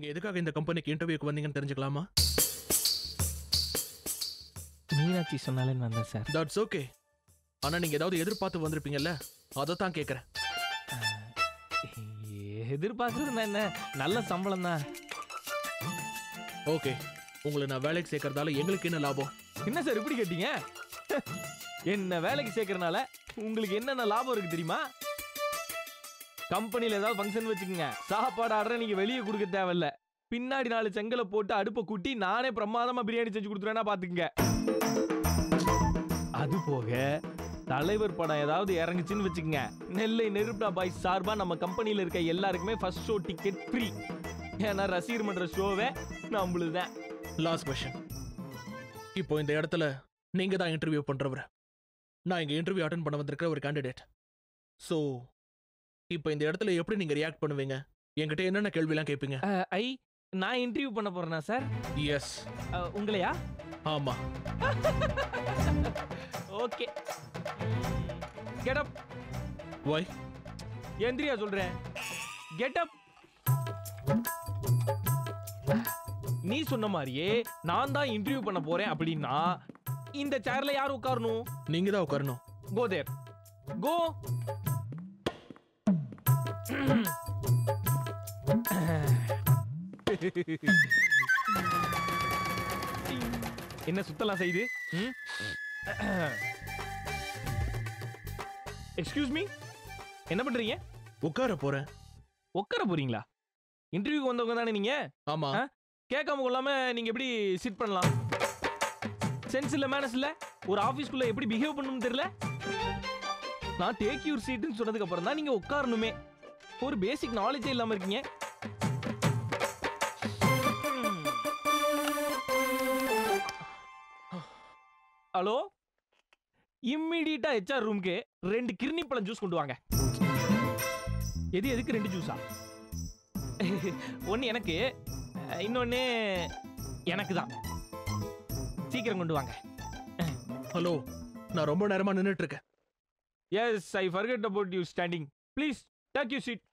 நீங்க எதுக்காக இந்த கம்பெனிக்கு இன்டர்வியூக்கு வந்தீங்கன்னு தெரிஞ்சுக்கலாமா மீனாட்சி சொன்னாலேன்னு வந்தேன் சார் தட்ஸ் ஓகே ஆனா நீங்க ஏதாவது எதிர்பார்த்து வந்திருப்பீங்கல்ல அதை தான் கேட்கறேன் எதிர்பார்க்கறதுனா என்ன நல்ல சம்பளம் தான் ஓகே உங்களை நான் வேலைக்கு சேர்க்கறதால எங்களுக்கு என்ன லாபம் என்ன சார் இப்படி கேட்டீங்க என்ன வேலைக்கு சேர்க்கறனால உங்களுக்கு என்னென்ன லாபம் இருக்கு தெரியுமா கம்பெனில ஏதாவது ஃபங்க்ஷன் வச்சுக்கோங்க சாப்பாடு ஆர்டர் நீங்க வெளியே கொடுக்க தேவையில்ல பின்னாடி நாலு செங்கலை போட்டு அடுப்பை கூட்டி நானே பிரமாதமா பிரியாணி செஞ்சு கொடுத்துருவேன்னா பாத்துக்கங்க அது போக தலைவர் படம் ஏதாவது இறங்குச்சுன்னு வச்சுக்கோங்க நெல்லை நெருப்டா பாய் சார்பா நம்ம கம்பெனில இருக்க எல்லாருக்குமே ஃபர்ஸ்ட் ஷோ டிக்கெட் ஃப்ரீ ஏன்னா ரசிகர் மன்ற ஷோவே நம்மளுதான் லாஸ்ட் கொஸ்டின் இப்போ இந்த இடத்துல நீங்க தான் இன்டர்வியூ பண்றவர் நான் இங்க இன்டர்வியூ அட்டன் பண்ண வந்திருக்கிற ஒரு கேண்டிடேட் ஸோ இப்போ இந்த இடத்துல எப்படி நீங்க ரியாக்ட் பண்ணுவீங்க என்கிட்ட என்னென்ன கேள்விலாம் கேட்பீங்க அஹ், ஐ நான் இன்டர்வியூ பண்ண போறேனா சார் எஸ் அஹ், உங்களையா ஆமா ஓகே கெட் அப் ஒய் எந்திரியா சொல்றேன் கெட் அப் நீ சொன்ன மாதிரியே நான் தான் இன்டர்வியூ பண்ண போறேன் அப்படின்னா இந்த சேர்ல யார் உட்காரணும் நீங்க தான் உட்காரணும் கோ தேர் கோ என்ன சுத்தலாம் செய்யுது எக்ஸ்கியூஸ் மீ என்ன பண்றீங்க உட்கார போறேன் உட்கார போறீங்களா இன்டர்வியூக்கு வந்தவங்க தானே நீங்க ஆமா ஆ? கேட்காம கொள்ளாம நீங்க எப்படி சிட் பண்ணலாம் சென்ஸ் இல்ல மேனஸ் இல்ல ஒரு ஆபீஸ்க்குள்ள எப்படி பிஹேவ் பண்ணணும்னு தெரியல நான் டேக் யூர் சீட்னு சொன்னதுக்கு அப்புறம் தான் நீங்க உட்காரணுமே ஒரு பேசிக் நாலேஜே இல்லாம இருக்கீங்க ஹலோ இம்மிடியட்டா ஹெச்ஆர் ரூம்க்கு ரெண்டு கிர்னி பழம் ஜூஸ் கொண்டு வாங்க எது எதுக்கு ரெண்டு ஜூஸா ஒன்னு எனக்கு அஹ், இன்னொன்னு எனக்கு தான் சீக்கிரம் கொண்டு வாங்க ஹலோ நான் ரொம்ப நேரமா நின்னுட்டு இருக்கேன் yes I forget about you standing please take you seat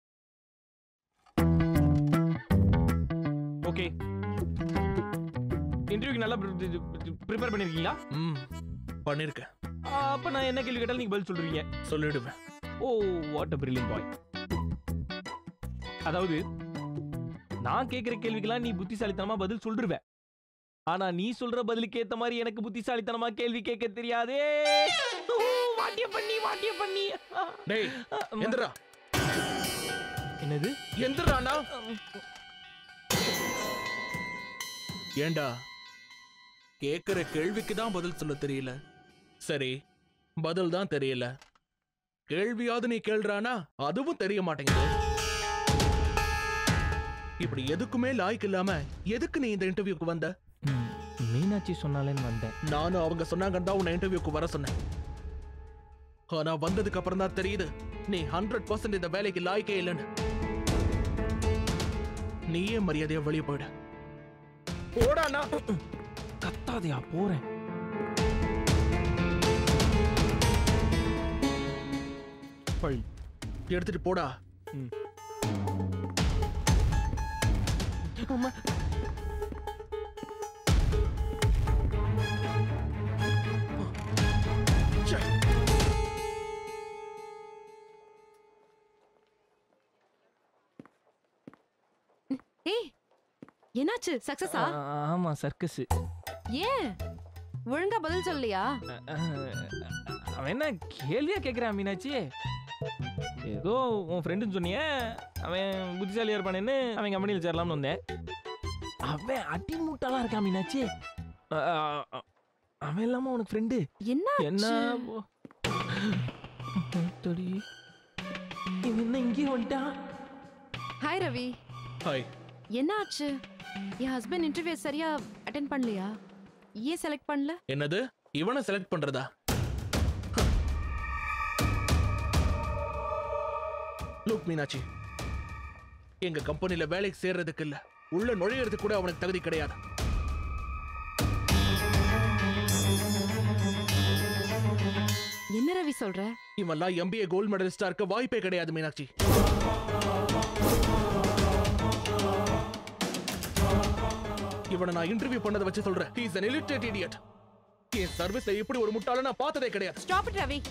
okay இன்டர்வியூக்கு நல்லா ப்ரிப்பேர் பண்ணிருக்கீங்களா ம் பண்ணிருக்கேன் அப்ப நான் என்ன கேள்வி கேட்டாலும் நீங்க பதில் சொல்றீங்க சொல்லிடுவேன் ஓ வாட் அ பிரில்லியன் பாய் அதாவது நான் கேட்கிற கேள்விக்கெல்லாம் நீ புத்திசாலித்தனமா பதில் சொல்லிருவ ஆனா நீ சொல்ற பதிலுக்கு ஏத்த மாதிரி எனக்கு புத்திசாலித்தனமா கேள்வி கேட்க தெரியாதே ஓ, வாட்டிய பண்ணி வாட்டிய பண்ணி டேய் எந்திரா என்னது எந்திரானா ஏண்டா கேக்குற கேள்விக்கு தான் பதில் சொல்ல தெரியல சரி பதில் தான் தெரியல கேள்வியாவது நீ கேள்றானா அதுவும் தெரிய மாட்டேங்குது இப்படி எதுக்குமே லாய்க்கு இல்லாம எதுக்கு நீ இந்த இன்டர்வியூக்கு வந்த மீனாட்சி சொன்னாலேன்னு வந்தேன் நானும் அவங்க சொன்னாங்கன்னு தான் உன்னை இன்டர்வியூக்கு வர சொன்னேன் ஆனா வந்ததுக்கு அப்புறம் தான் தெரியுது நீ ஹண்ட்ரட் பர்சன்ட் இந்த வேலைக்கு லாய்க்கே இல்லைன்னு நீயே மரியாதையா வெளியே போயிட போடாண்ணா கத்தாதையா போறேன் பழி எடுத்துட்டு போடா அம்மா ச்சே. ஏய் என்னாச்சு சக்சஸா ஆ- ஆமா சர்க்கஸ் ஏன் ஒழுங்கா பதில் சொல்லலையா அவன் என்ன கேள்வியா கேக்குறான் மீனாட்சி ஏதோ உன் ஃப்ரெண்டுன்னு சொன்னியே அவன் புத்திசாலியா இருப்பானேன்னு அவன் கம்பெனியில் சேரலாம்னு வந்தேன் அவன் அடி மூட்டாலாம் இருக்கான் மீனாட்சி அ, அ, அ, அவன் இல்லாம உனக்கு ஃப்ரெண்டு என்ன என்ன போ- அத்தடி. இவன் என்ன இங்கே வந்துட்டான் ஹாய் ரவி ஹாய் என்ன ஆச்சு என் ஹஸ்பண்ட் இன்டர்வியூ சரியா அட்டென்ட் பண்ணலையா ஏன் செலக்ட் பண்ணல என்னது இவனை செலக்ட் பண்றதா லுக் மீனாட்சி எங்க கம்பெனில வேலைக்கு சேர்றதுக்கு இல்ல உள்ள நுழையறதுக்கு கூட அவனுக்கு தகுதி கிடையாது என்ன ரவி சொல்ற இவன்லாம் எம்பிஏ கோல்ட் மெடலிஸ்டா இருக்க வாய்ப்பே கிடையாது மீனாட்சி இவனை நான் இன்டர்வியூ பண்ணதை வச்சு சொல்றேன் ஹீஸ் an illiterate idiot என் சர்வீஸ்ல இப்படி ஒரு முட்டாள நான் பார்த்ததே கிடையாது ஸ்டாப் இட் ரவி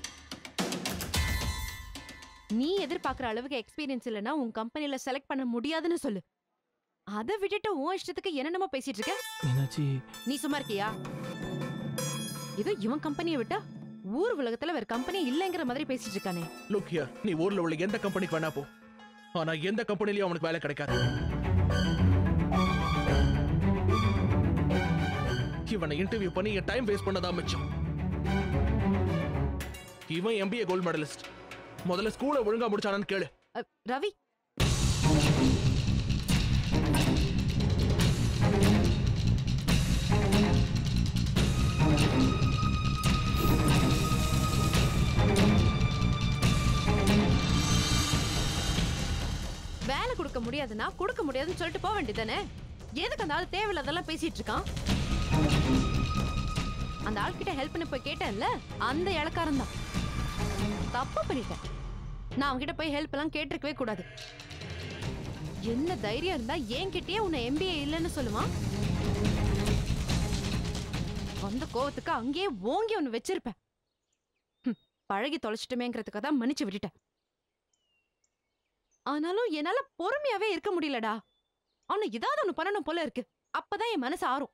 நீ எதிர்பார்க்குற அளவுக்கு எக்ஸ்பீரியன்ஸ் இல்லைன்னா உன் கம்பெனில செலக்ட் பண்ண முடியாதுன்னு சொல்லு அதை விட்டுட்டு உன் இஷ்டத்துக்கு என்னென்னமோ பேசிட்டு இருக்க மீனாட்சி நீ சும்மா இருக்கியா ஏதோ இவன் கம்பெனியை விட்டா ஊர் உலகத்துல வேற கம்பெனி இல்லைங்கிற மாதிரி பேசிட்டு இருக்கானே லுக் ஹியர் நீ ஊர்ல உள்ள எந்த கம்பெனிக்கு வேணா போ ஆனா எந்த கம்பெனிலயும் அவனுக்கு வேலை கிடைக்காது இவனை இன்டர்வியூ பண்ணி என் டைம் வேஸ்ட் பண்ணதா மிச்சம் இவன் எம்பிஏ கோல்ட் மெடலிஸ்ட் முதல்ல ஸ்கூலை ஒழுங்கா முடிச்சானான்னு கேளு அ, ரவி வேலை கொடுக்க முடியாதுன்னா கொடுக்க முடியாதுன்னு சொல்லிட்டு போக வேண்டியதானே எதுக்கு அந்த ஆள் தேவையில்லாதெல்லாம் பேசிட்டு இருக்கான் அந்த ஆள்கிட்ட ஹெல்ப் பண்ண போய் கேட்டேன்ல அந்த இலக்காரன் தான் தப்பு பண்ணிட்டேன் நான் அவன்கிட்ட போய் ஹெல்ப் எல்லாம் கேட்டிருக்கவே கூடாது என்ன தைரியம் இருந்தா என்கிட்டயே உன்னை எம்பிஏ இல்லைன்னு சொல்லுவான் அந்த கோவத்துக்கு அங்கேயே ஓங்கி ஒன்னு வச்சிருப்பேன் ஹம், பழகி தொலைச்சிட்டுமேங்கிறதுக்காக தான் மன்னிச்சு விட்டுட்டேன் ஆனாலும் என்னால பொறுமையாவே இருக்க முடியலடா அவனை ஏதாவது ஒண்ணு பண்ணணும் போல இருக்கு அப்பதான் என் மனசு ஆறும்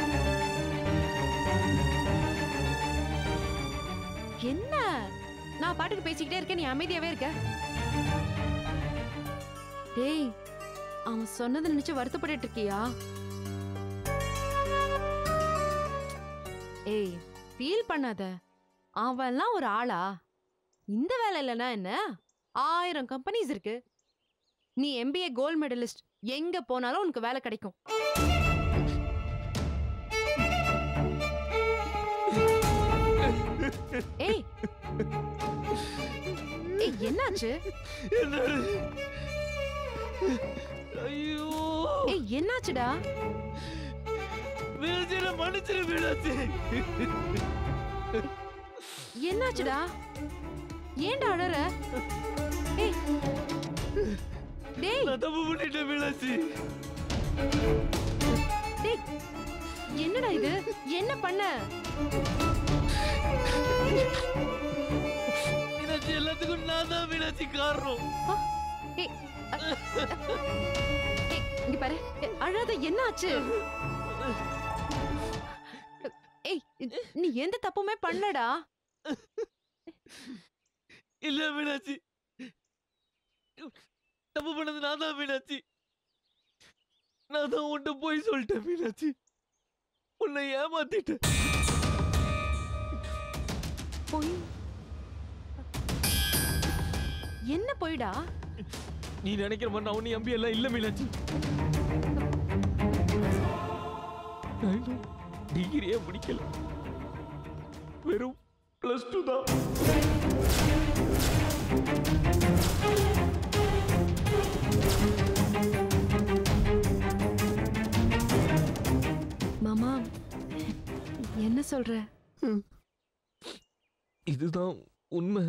என்ன நான் பாட்டுக்கு பேசிக்கிட்டே இருக்கேன் நீ அமைதியாவே இருக்க டேய் அவன் சொன்னதை நினைச்சு வருத்தப்பட்டுட்டு இருக்கியா ஏய் ஃபீல் பண்ணாத அவன்லாம் ஒரு ஆளா இந்த வேலை இல்லைன்னா என்ன ஆயிரம் கம்பெனிஸ் இருக்கு நீ எம்பிஏ கோல்ட் மெடலிஸ்ட் எங்க போனாலும் உனக்கு வேலை கிடைக்கும் ஏய் ஏய் என்னாச்சு ஐயோ ஏய் என்னாச்சுடா மீனாட்சி என்ன மன்னிச்சிரு மீனாட்சி என்னாச்சுடா ஏன்டா அழற ஏய் டேய் நான் தப்பு பண்ணிட்டேன் மீனாட்சி டேய் என்னடா இது என்ன பண்ண மீனாட்சி எல்லாத்துக்கும் நான் தான் மீனாட்சி காரணம் ஏய் அ- ஏய், இங்க பாரு ஏய், அழாத என்னாச்சு ஏய் நீ எந்த தப்புமே பண்ணலடா இல்ல மீனாட்சி தப்பு பண்ணது நான் தான் மீனாட்சி நான் தான் உன்கிட்ட போய் சொல்லிட்டேன் மீனாட்சி உன்னை ஏமாத்திட்டேன் போய் என்ன போயிடா நீ நினைக்கிற மாதிரி நான் ஒன்னும் எம்பி எல்லாம் இல்ல மீனாட்சி நான் இன்னும் டிகிரியே முடிக்கல வெறும் பிளஸ் டூ தான் மாமா என்ன சொல்ற இதுதான் உண்மை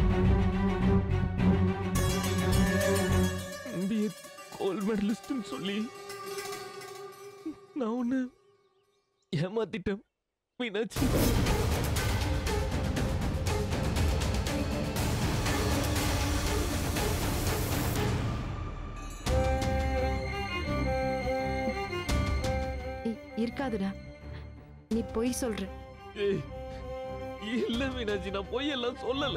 எம்பிஏ கோல்ட் மெடலிஸ்ட்னு சொல்லி நான் ஒன்று ஏமாத்திட்டேன் மீனாட்சி இ- இருக்காதுடா நீ பொய் சொல்ற ஏய், இல்ல மீனாட்சி நான் பொய் எல்லாம் சொல்லல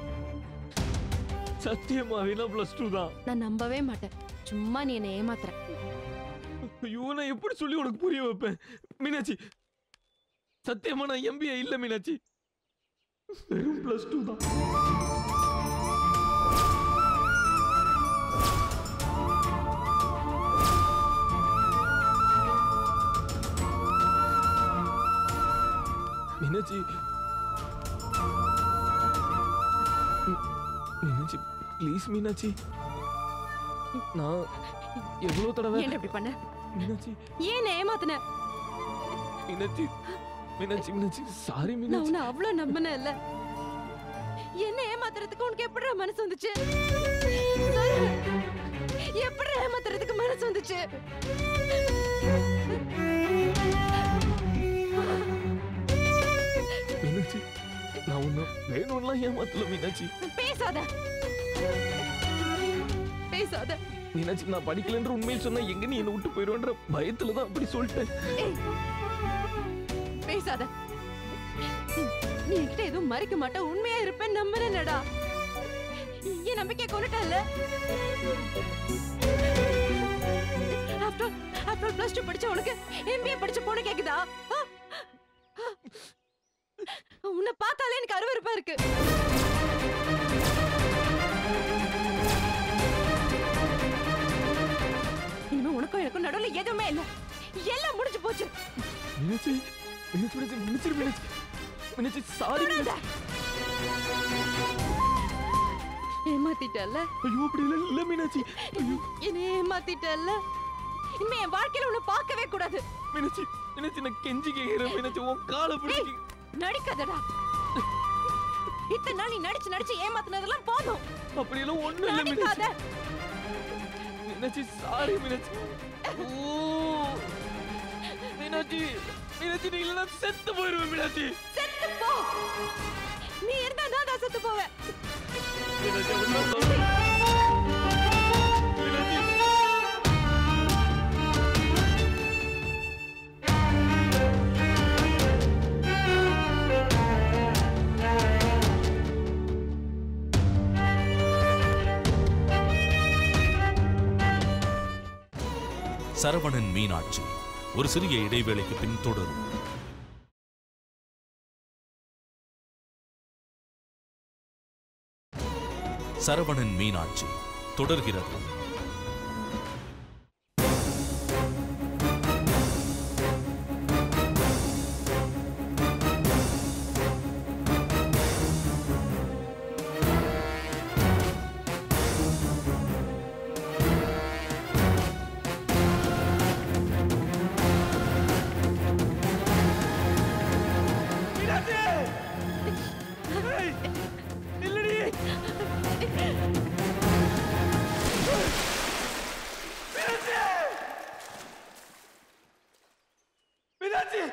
சத்தியமாவே நான் பிளஸ் டூ தான் நான் நம்பவே மாட்டேன் சும்மா நீ என்னை ஏமாத்துற ஐயோ நான் எப்படி சொல்லி உனக்கு புரிய வைப்பேன் மீனாட்சி சத்தியமா நான் எம்பிஏ இல்ல மீனாட்சி வெறும் பிளஸ் டூ தான் மீனாட்சி மீ- மீனாட்சி ப்ளீஸ் மீனாட்சி நான் எவ்வளோ தடவை ஏன் இப்படி பண்ண மீனாட்சி ஏன் என்னை ஏமாத்துன மீனாட்சி மீனாட்சி மீனாட்சி சாரி நான் மீனாட்சி உன்னை அவ்வளவு நம்பினேன் இல்ல என்ன ஏமாத்துறதுக்கு உனக்கு எப்படி மனசு வந்துச்சு சொல்லு. எப்படி ஏமாத்துறதுக்கு மனசு வந்துச்சு ஏமாத்தல மீனாட்சி பேசாத பேசாத மீனாட்சி நான் படிக்கலன்ற உண்மையில் சொன்னா எங்க நீ என்ன விட்டு போயிடுவேன்ற பயத்துல தான் அப்படி சொல்லிட்டேன் ஏய், பேசாத நீ என்கிட்ட எதுவும் மறைக்க மாட்ட உண்மையா இருப்பேன் நம்புறேன்டா என் நம்பிக்கை கொண்டுட்டல ஆஃப்டர் ஆஃப்டர் பிளஸ் டூ படிச்ச உனக்கு எம்பிஏ படிச்ச பொண்ணு கேக்குதா ஆ? ஆ. உன்னை பார்த்தாலே எனக்கு அருவருப்பா இருக்கு இனிமே உனக்கும் எனக்கும் நடுவுல எதுவுமே இல்ல எல்லாம் முடிஞ்சு போச்சு மீனாட்சி மீனாட்சி மீனாட்சி மீனாட்சி மீனாட்சி மீனாட்சி சாரி தொடாத. ஏமாத்திட்டல்ல ஐயோ அப்படி இல்ல இல்ல மீனாட்சி ஐயோ என்ன ஏமாத்திட்டல்ல இனிமே என் வாழ்க்கையில உன்னை பார்க்கவே கூடாது மீனாட்சி மீனாட்சி நான் கெஞ்சி கேக்குறேன் மீனாட்சி உன் காலை பிடிச்சி நடிக்காதடா இத்தனை நாள் நீ நடிச்சு நடிச்சு ஏமாத்துனதெல்லாம் போதும் அப்படி எல்லாம் ஒண்ணும் இல்ல நடிக்காத மீனாட்சி மீனாட்சி சாரி மீனாட்சி ஓ மீனாட்சி மீனாட்சி நீ இல்லைன்னா செத்து போயிருவேன் மீனாட்சி செத்து போ நீ இருந்தா தான் நான் செத்து போவேன் மீனாட்சி ஒண்ணும் சொல்றேன் மீனாட்சி சரவணன் மீனாட்சி ஒரு சிறிய இடைவேளைக்கு பின் தொடரும் சரவணன் மீனாட்சி தொடர்கிறது மீனாட்சி ஏய், நில்லுடி மீனாட்சி மீனாட்சி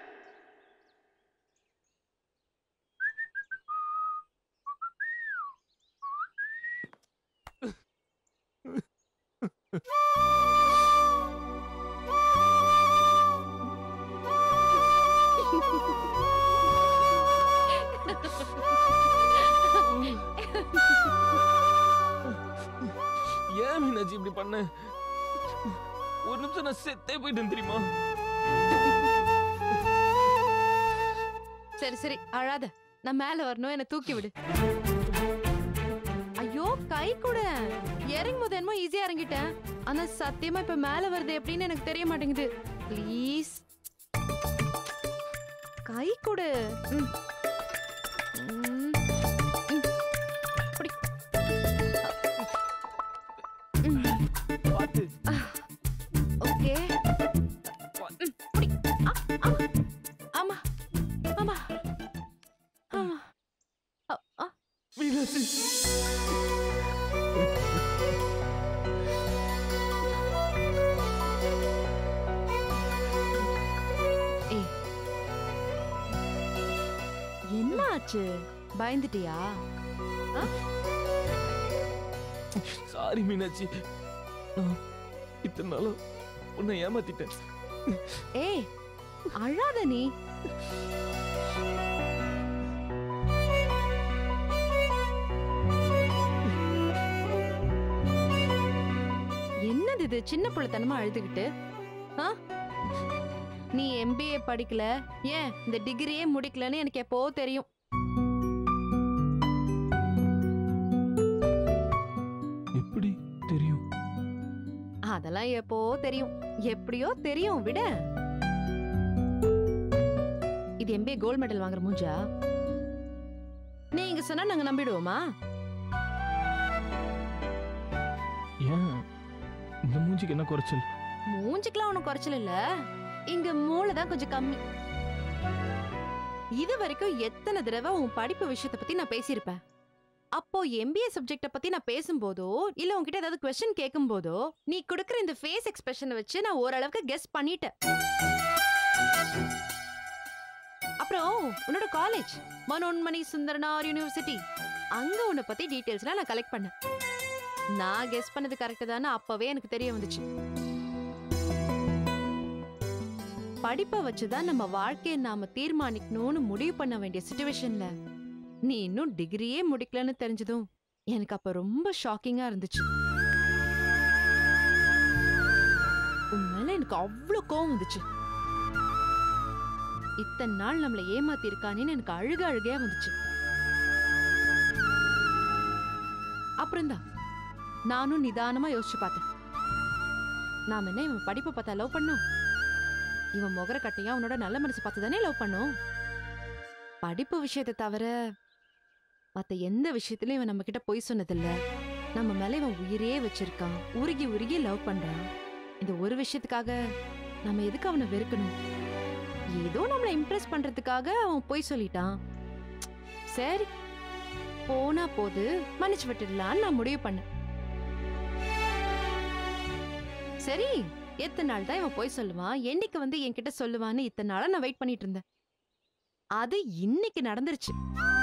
ஏன் மீனாட்சி இப்படி பண்ண ஒரு நிமிஷம் நான் செத்தே போயிட்டேன் தெரியுமா சரி சரி அழாத நான் மேல வரணும் என்ன தூக்கி விடு ஐயோ கை கூட இறங்கும் போது என்னமோ ஈஸியா இறங்கிட்டேன் ஆனா சத்தியமா இப்ப மேல வருது எப்படின்னு எனக்கு தெரிய மாட்டேங்குது ப்ளீஸ் கை கொடு ம். ம். ம். புடி. ம். பார்த்து ஓகே பா- புடி. ஆ, ஆ. ஆமா ஆமா ஆமா ஆ, ஆ. மீனாட்சி ஏய் என்ன ஆச்சு பயந்துட்டியா சாரி மீனாட்சி நான் இத்தனை நாளும் உன்னை ஏமாத்திட்டேன் ஏய் அழாத நீ என்னது இது சின்ன பிள்ளைத்தனமா அழுதுகிட்டு ஆ? நீ எம்பிஏ படிக்கல ஏன் இந்த டிகிரியே முடிக்கலன்னு எனக்கு எப்போ தெரியும் எப்படி தெரியும் அதெல்லாம் எப்போ தெரியும் எப்படியோ தெரியும் விட இது எம்பிஏ கோல்ட் மெடல் வாங்குற மூஞ்சா நீங்க சொன்னா நாங்க நம்பிடுவோமா ஏன் இந்த மூஞ்சிக்கு என்ன குறைச்சல் மூஞ்சிக்கெல்லாம் ஒன்றும் குறைச்சல் இல்ல இங்க மூளை தான் கொஞ்சம் கம்மி இது வரைக்கும் எத்தனை தடவை உன் படிப்பு விஷயத்தை பத்தி நான் பேசியிருப்பேன் அப்போ எம்பிஏ சப்ஜெக்ட பத்தி நான் பேசும்போதோ இல்ல உன்கிட்ட ஏதாவது கொஸ்டின் கேட்கும்போதோ நீ கொடுக்குற இந்த ஃபேஸ் எக்ஸ்பிரஷனை வச்சு நான் ஓரளவுக்கு கெஸ் பண்ணிட்டேன் அப்புறம் உன்னோட காலேஜ் மனோன்மணி சுந்தரனார் யூனிவர்சிட்டி அங்க உன்னை பத்தி டீடைல்ஸ்லாம் நான் கலெக்ட் பண்ணேன் நான் கெஸ் பண்ணது கரெக்ட் தானே அப்பவே எனக்கு தெரிய வந்துச்சு படிப்பை வச்சுதான் நம்ம வாழ்க்கையை நாம தீர்மானிக்கணும்னு முடிவு பண்ண வேண்டிய சுச்சுவேஷன்ல நீ இன்னும் டிகிரியே முடிக்கலன்னு தெரிஞ்சதும் எனக்கு அப்ப ரொம்ப ஷாக்கிங்கா இருந்துச்சு உன் மேல எனக்கு அவ்வளவு கோவம் வந்துச்சு இத்தனை நாள் நம்மள ஏமாத்தி இருக்கானேன்னு எனக்கு அழுக அழுகையா வந்துச்சு அப்புறம் தான் நானும் நிதானமா யோசிச்சு பார்த்தேன் நாம என்ன இவன் படிப்பை பார்த்தா லவ் பண்ணோம் இவன் முகர கட்டையா அவனோட நல்ல மனசு பார்த்து தானே லவ் பண்ணோம் படிப்பு விஷயத்தை தவிர மத்த எந்த விஷயத்திலயும் இவன் நம்ம கிட்ட பொய் சொன்னதில்ல நம்ம மேல இவன் உயிரே வச்சிருக்கான் உருகி உருகி லவ் பண்றான் இந்த ஒரு விஷயத்துக்காக நம்ம எதுக்கு அவனை வெறுக்கணும் ஏதோ நம்மளை இம்ப்ரெஸ் பண்றதுக்காக அவன் பொய் சொல்லிட்டான் சரி போனா போது மன்னிச்சு விட்டுடலான்னு நான் முடிவு பண்ணேன் சரி எத்தனை நாள் தான் இவன் போய் சொல்லுவான் என்னைக்கு வந்து என்கிட்ட சொல்லுவான்னு இத்தனை நாளா நான் வெயிட் பண்ணிட்டு இருந்தேன் அது இன்னைக்கு நடந்துருச்சு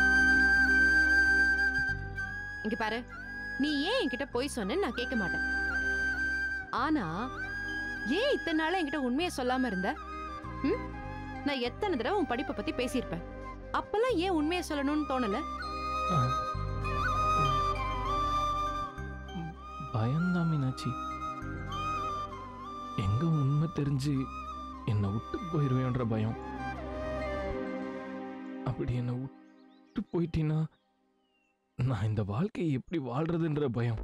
இங்க பாரு நீ ஏன் என்கிட்ட போய் சொன்னேன்னு நான் கேட்க மாட்டேன் ஆனா ஏன் இத்தனை நாளா என்கிட்ட உண்மையை சொல்லாம இருந்த ம்? நான் எத்தனை தடவை உன் படிப்பை பத்தி பேசியிருப்பேன் அப்பெல்லாம் ஏன் உண்மையை சொல்லணும்னு தோணல பயம்தான் மீனாட்சி எங்க உண்மை தெரிஞ்சு என்னை விட்டு போயிருவேன்ற பயம் அப்படி என்னை விட்டு போயிட்டீன்னா நான் இந்த வாழ்க்கையை எப்படி வாழ்றதுன்ற பயம்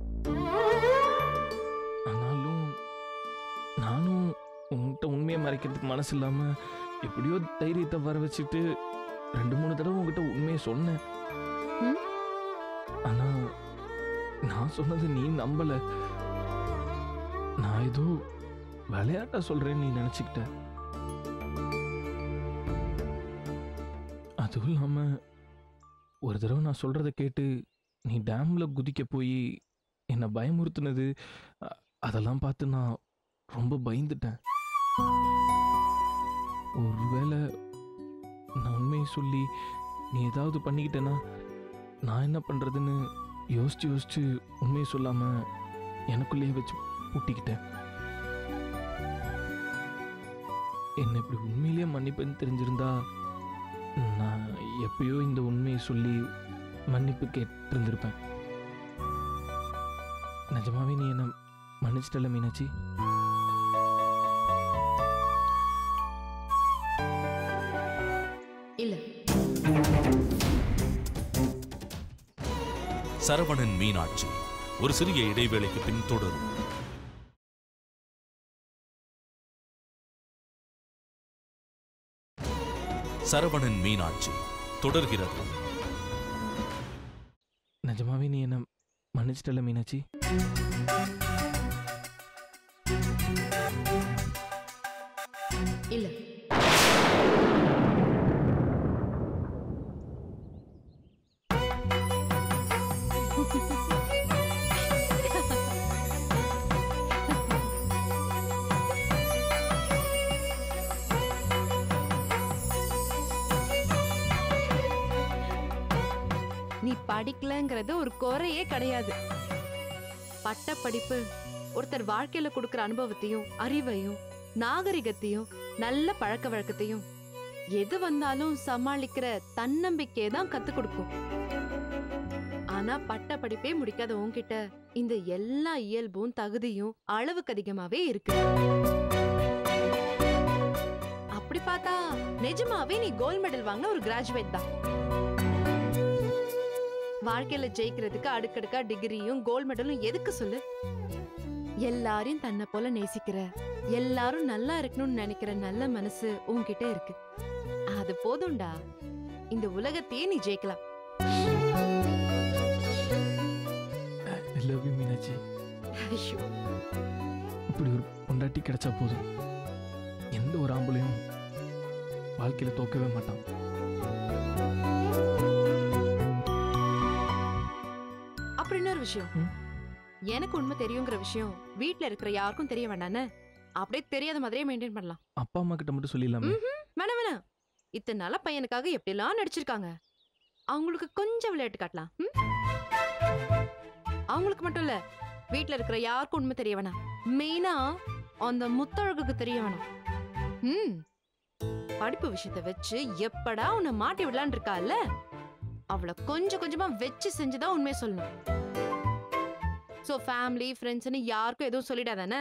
ஆனாலும் நானும் உன்கிட்ட உண்மையை மறைக்கிறதுக்கு மனசு இல்லாம எப்படியோ தைரியத்தை வர வச்சுட்டு ரெண்டு மூணு தடவை உங்ககிட்ட உண்மையை சொன்னேன் ம்? ஆனா நான் சொன்னது நீ நம்பல நான் ஏதோ விளையாட்டா சொல்றேன்னு நீ நினைச்சுக்கிட்ட அதுவும் இல்லாம ஒரு தடவை நான் சொல்றத கேட்டு நீ டேம்ல குதிக்க போய் என்னை பயமுறுத்துனது அ- அதெல்லாம் பார்த்து நான் ரொம்ப பயந்துட்டேன் ஒருவேளை நான் உண்மையை சொல்லி நீ ஏதாவது பண்ணிக்கிட்டேன்னா நான் என்ன பண்றதுன்னு யோசிச்சு யோசிச்சு உண்மையை சொல்லாம எனக்குள்ளேயே வச்சு பூட்டிக்கிட்டேன் என்ன இப்படி உண்மையிலேயே மன்னிப்புன்னு தெரிஞ்சிருந்தா நான் எப்பயோ இந்த உண்மையை சொல்லி மன்னிப்பு கேட்டிருந்திருப்பேன் நிஜமாவே நீ என்ன மன்னிச்சிட்டல மீனாட்சி இல்ல சரவணன் மீனாட்சி ஒரு சிறிய இடைவேளைக்கு பின் தொடரும் சரவணன் மீனாட்சி தொடர்கிறது நிஜமாவே நீ என்ன மன்னிச்சிட்டல மீனாட்சி இல்ல நீ படிக்கலங்கிறது ஒரு குறையே கிடையாது பட்ட படிப்பு ஒருத்தர் வாழ்க்கையில கொடுக்கிற அனுபவத்தையும் அறிவையும் நாகரிகத்தையும் நல்ல பழக்க வழக்கத்தையும் எது வந்தாலும் சமாளிக்கிற தன்னம்பிக்கையை தான் கத்து கொடுக்கும் ஆனா பட்ட படிப்பே முடிக்காத உன்கிட்ட இந்த எல்லா இயல்பும் தகுதியும் அளவுக்கு அதிகமாவே இருக்கு அப்படி பார்த்தா நிஜமாவே நீ கோல்ட் மெடல் வாங்கின ஒரு கிராஜுவேட் தான் வாழ்க்கையில ஜெயிக்கிறதுக்கு அடுக்கடுக்கா டிகிரியும் கோல்ட் மெடலும் எதுக்கு சொல்லு எல்லாரையும் தன்னை போல நேசிக்கிற எல்லாரும் நல்லா இருக்கணும்னு நினைக்கிற நல்ல மனசு உன்கிட்ட இருக்கு அது போதும்டா இந்த உலகத்தையே நீ ஜெயிக்கலாம் ஐ லவ் யூ மீனாட்சி ஐயோ, இப்படி ஒரு பொண்டாட்டி கிடைச்சா போதும் எந்த ஒரு ஆம்பளையும் வாழ்க்கையில தோக்கவே மாட்டான் அப்புறம் இன்னொரு விஷயம் ம். எனக்கு உண்மை தெரியுங்கிற விஷயம் வீட்ல இருக்கிற யாருக்கும் தெரிய வேண்டானே அப்படியே தெரியாத மாதிரியே மெயின்டைன் பண்ணலாம் அப்பா அம்மா கிட்ட மட்டும் சொல்லிடலாமே ம்ஹும். வேணாம் வேணாம் இத்தனை நாளா பையனுக்காக எப்படிலாம் நடிச்சிருக்காங்க அவங்களுக்கு கொஞ்சம் விளையாட்டு காட்டலாம் ம்? அவங்களுக்கு மட்டும் இல்ல வீட்ல இருக்கிற யாருக்கும் உண்மை தெரிய வேணாம் மெயினா அந்த முத்தழகுக்கு தெரிய வேணாம் ம் படிப்பு விஷயத்த வச்சு எப்படா உன்னை மாட்டி விடலான்னு இருக்கால அவளை கொஞ்சம் கொஞ்சமா வச்சு செஞ்சுதான் உண்மையை சொல்லணும் சோ ஃபேமிலி ஃப்ரெண்ட்ஸ்னு யாருக்கும் எதுவும் சொல்லிடாதானே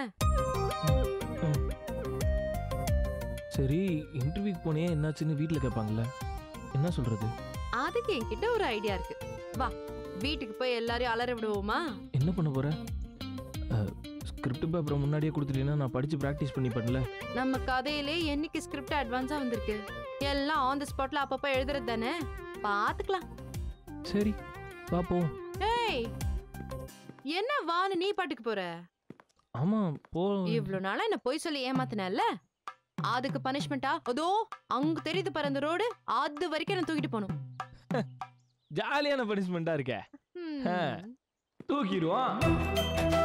சரி இன்டர்வியூக்கு போனே என்னாச்சுன்னு வீட்டில் கேட்பாங்கல்ல என்ன சொல்றது அதுக்கு என்கிட்ட ஒரு ஐடியா இருக்கு வா வீட்டுக்கு போய் எல்லாரையும் அலற விடுவோமா என்ன பண்ண போற ஸ்கிரிப்ட் பேப்பரை முன்னாடியே கொடுத்துட்டீங்கன்னா நான் படிச்சு ப்ராக்டிஸ் பண்ணி பண்ணல நம்ம கதையிலே என்னைக்கு ஸ்கிரிப்ட் அட்வான்ஸா வந்திருக்கு எல்லாம் ஆன் தி ஸ்பாட்ல அப்பப்ப எழுதுறது தானே பாத்துக்கலாம் சரி பார்ப்போம் ஏய் என்ன வான்னு நீ பாட்டுக்கு போற ஆமாம் போ இவ்ளோ நாளா என்ன பொய் சொல்லி ஏமாத்தினல்ல அதுக்கு பனிஷ்மெண்டா அதோ அங்க தெரியுது பாரு அந்த ரோடு அது வரைக்கும் என்ன தூக்கிட்டு போகணும் ஜாலியான பனிஷ்மெண்ட்டாக இருக்கே ம். ஆ. தூக்கிடுவோம்